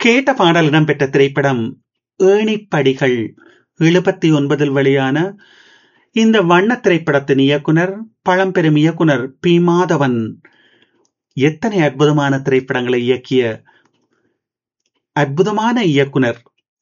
கேட்ட பாடல் இடம்பெற்ற திரைப்படம் ஏணிப்படிகள் எழுபத்தி ஒன்பதில் வெளியான இந்த வண்ண திரைப்படத்தின் இயக்குனர் பழம்பெரும் இயக்குனர் பி மாதவன் எத்தனை அற்புதமான திரைப்படங்களை இயக்கிய அற்புதமான இயக்குனர்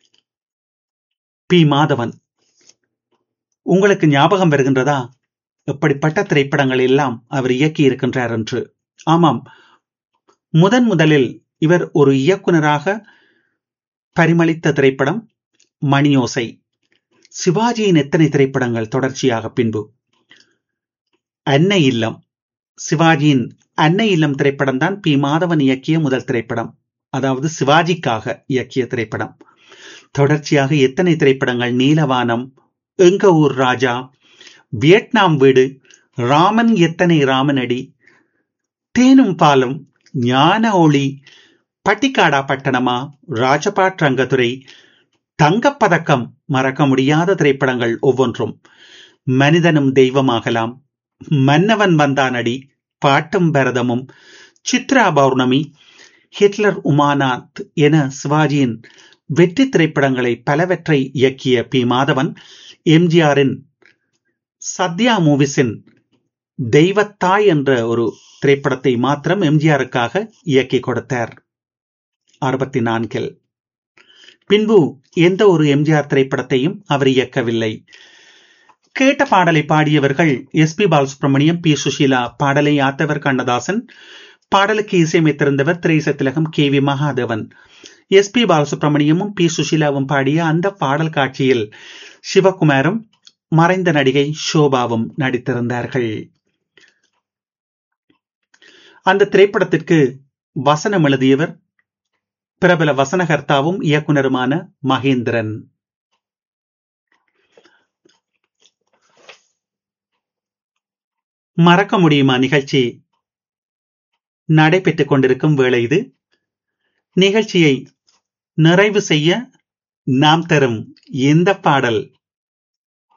பி மாதவன் உங்களுக்கு ஞாபகம் வருகின்றதா எப்படிப்பட்ட திரைப்படங்கள் எல்லாம் அவர் இயக்கி இருக்கின்றார் என்று ஆமாம் முதன் முதலில் இவர் ஒரு இயக்குனராக பரிமளித்த திரைப்படம் மணியோசை சிவாஜியின் எத்தனை திரைப்படங்கள் தொடர்ச்சியாக பின்பு அன்னை இல்லம் சிவாஜியின் அன்னை இல்லம் திரைப்படம் தான் பி மாதவன் இயக்கிய முதல் திரைப்படம் அதாவது சிவாஜிக்காக இயக்கிய திரைப்படம் தொடர்ச்சியாக எத்தனை திரைப்படங்கள் நீலவானம் எங்க ஊர் ராஜா வியட்நாம் வீடு ராமன் எத்தனை ராமனடி தேனும் பாலும் ஞான ஒளி பட்டிக்காடா பட்டணமா ராஜபாட் ரங்கத்துறை தங்கப்பதக்கம் மறக்க முடியாத திரைப்படங்கள் ஒவ்வொன்றும் மனிதனும் தெய்வமாகலாம் மன்னவன் வந்தானடி பாட்டும் பரதமும் சித்ரா பௌர்ணமி ஹிட்லர் உமானாத் என சிவாஜியின் வெற்றி திரைப்படங்களை பலவற்றை இயக்கிய பி மாதவன் எம்ஜிஆரின் சத்யா மூவிஸின் தெய்வத்தாய் என்ற ஒரு திரைப்படத்தை மாத்திரம் எம்ஜிஆருக்காக இயக்கி கொடுத்தார் அறுபத்தி நான்கில் பின்பு எந்த ஒரு எம்ஜிஆர் திரைப்படத்தையும் அவர் இயக்கவில்லை கேட்ட பாடலை பாடியவர்கள் S P Balasubramaniam P Susheela பாடலை ஆத்தவர் கண்ணதாசன் பாடலுக்கு இசையமைத்திருந்தவர் திரைசத்திலகம் K V Mahadevan S P பாலசுப்ரமணியமும் பி சுஷீலாவும் பாடிய அந்த பாடல் காட்சியில் சிவகுமாரும் மறைந்த நடிகை ஷோபாவும் நடித்திருந்தார்கள் அந்த திரைப்படத்திற்கு வசனம் எழுதியவர் பிரபல வசனகர்த்தாவும் இயக்குனருமான மகேந்திரன் மறக்க முடியுமா நிகழ்ச்சி நடைபெற்றுக் கொண்டிருக்கும் வேளை இது நிகழ்ச்சியை நிறைவு செய்ய நாம் தரும் இந்த பாடல்